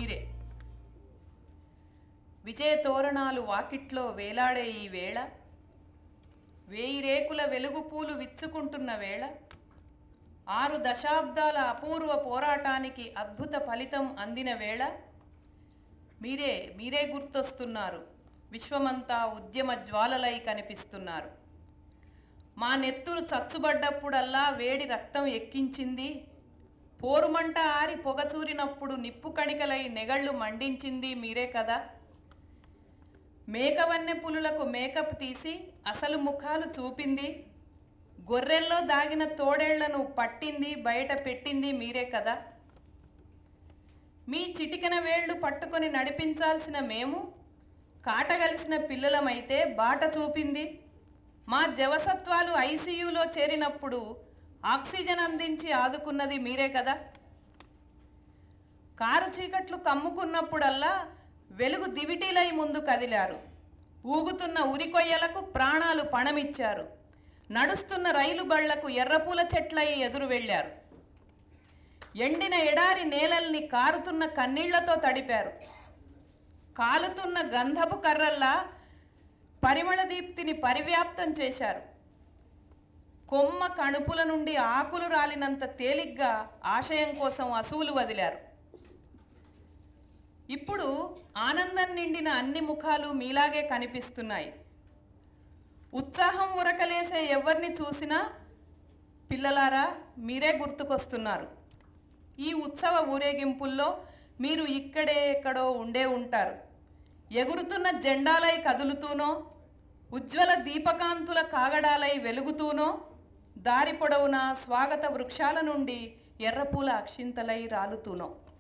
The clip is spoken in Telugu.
మీరే విజయ తోరణాలు వాకిట్లో వేలాడే ఈ వేళ వేయి రేకుల వెలుగు పూలు విచ్చుకుంటున్న వేళ ఆరు దశాబ్దాల అపూర్వ పోరాటానికి అద్భుత ఫలితం అందిన వేళ మీరే మీరే గుర్తొస్తున్నారు విశ్వమంతా ఉద్యమ జ్వాలలై కనిపిస్తున్నారు మా నెత్తురు చచ్చుబడ్డప్పుడల్లా వేడి రక్తం ఎక్కించింది పోరుమంట ఆరి పొగచూరినప్పుడు నిప్పు కణికలై నెగళ్ళు మండించింది మీరే కదా మేకవన్నె పులులకు మేకప్ తీసి అసలు ముఖాలు చూపింది గొర్రెల్లో దాగిన తోడేళ్లను పట్టింది బయట పెట్టింది మీరే కదా మీ చిటికెన వేళ్లు పట్టుకొని నడిపించాల్సిన మేము కాటగలిసిన పిల్లలమైతే బాట చూపింది మా జవసత్వాలు ఐసీయూలో చేరినప్పుడు ఆక్సిజన్ అందించి ఆదుకున్నది మీరే కదా కారు చీకట్లు కమ్ముకున్నప్పుడల్లా వెలుగు దివిటీలై ముందు కదిలారు ఊగుతున్న ఉరికొయ్యలకు ప్రాణాలు పణమిచ్చారు నడుస్తున్న రైలు బళ్లకు ఎర్రపూల చెట్లై ఎదురు వెళ్ళారు ఎండిన ఎడారి నేలల్ని కారుతున్న కన్నీళ్లతో తడిపారు కాలుతున్న గంధపు కర్రల్లా పరిమళ దీప్తిని పరివ్యాప్తం చేశారు కొమ్మ కణుపుల నుండి ఆకులు రాలినంత తేలిగ్గా ఆశయం కోసం అసూలు వదిలారు ఇప్పుడు ఆనందం నిండిన అన్ని ముఖాలు మీలాగే కనిపిస్తున్నాయి ఉత్సాహం ఉరకలేసే ఎవరిని చూసినా పిల్లలారా మీరే గుర్తుకొస్తున్నారు ఈ ఉత్సవ ఊరేగింపుల్లో మీరు ఇక్కడే ఎక్కడో ఉండే ఉంటారు ఎగురుతున్న జెండాలై కదులుతూనో ఉజ్వల దీపకాంతుల కాగడాలై వెలుగుతూనో దారి పొడవునా స్వాగత వృక్షాల నుండి ఎర్రపూల అక్షింతలై రాలుతూనో